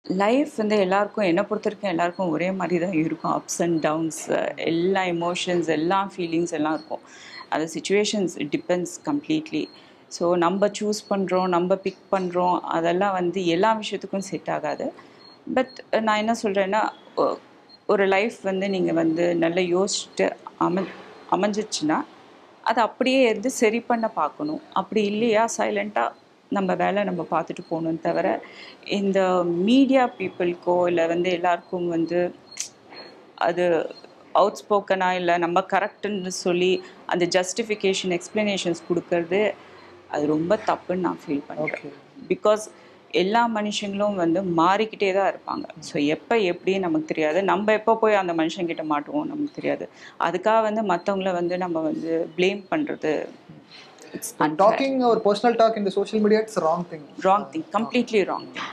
life வந்து எல்லாருக்கும் என்னை பொறுத்த வரைக்கும் எல்லாருக்கும் ஒரே மாதிரி தான் இருக்கும் அப்ஸ் அண்ட் டவுன்ஸ் எல்லா எமோஷன்ஸ் எல்லா ஃபீலிங்ஸ் எல்லாம் இருக்கும் அது சுச்சுவேஷன்ஸ் டிபெண்ட்ஸ் கம்ப்ளீட்லி ஸோ நம்ம சூஸ் பண்ணுறோம் நம்ம பிக் பண்ணுறோம் அதெல்லாம் வந்து எல்லா விஷயத்துக்கும் செட் ஆகாது பட் நான் என்ன சொல்கிறேன்னா ஒரு லைஃப் வந்து நீங்கள் வந்து நல்லா யோசிச்சுட்டு அமை அமைஞ்சிச்சுன்னா அதை அப்படியே இருந்து சரி பண்ண பார்க்கணும் அப்படி இல்லையா சைலண்ட்டாக நம்ம வேலை நம்ம பார்த்துட்டு போகணும் தவிர இந்த மீடியா பீப்புளுக்கோ இல்லை வந்து எல்லாருக்கும் வந்து அது அவுட் ஸ்போக்கனா இல்லை நம்ம கரெக்டுன்னு சொல்லி அந்த ஜஸ்டிஃபிகேஷன் எக்ஸ்ப்ளனேஷன்ஸ் கொடுக்கறது அது ரொம்ப தப்புன்னு நான் ஃபீல் பண்ணுறேன் பிகாஸ் எல்லா மனுஷங்களும் வந்து மாறிக்கிட்டே தான் இருப்பாங்க ஸோ எப்போ எப்படி நமக்கு தெரியாது நம்ம எப்போ போய் அந்த மனுஷங்கிட்ட மாட்டுவோம் நமக்கு தெரியாது அதுக்காக வந்து மற்றவங்கள வந்து நம்ம வந்து ப்ளேம் பண்ணுறது டாக்கிங் ஒரு பர்சனல் டாக் இந்த social media it's wrong thing wrong thing completely wrong thing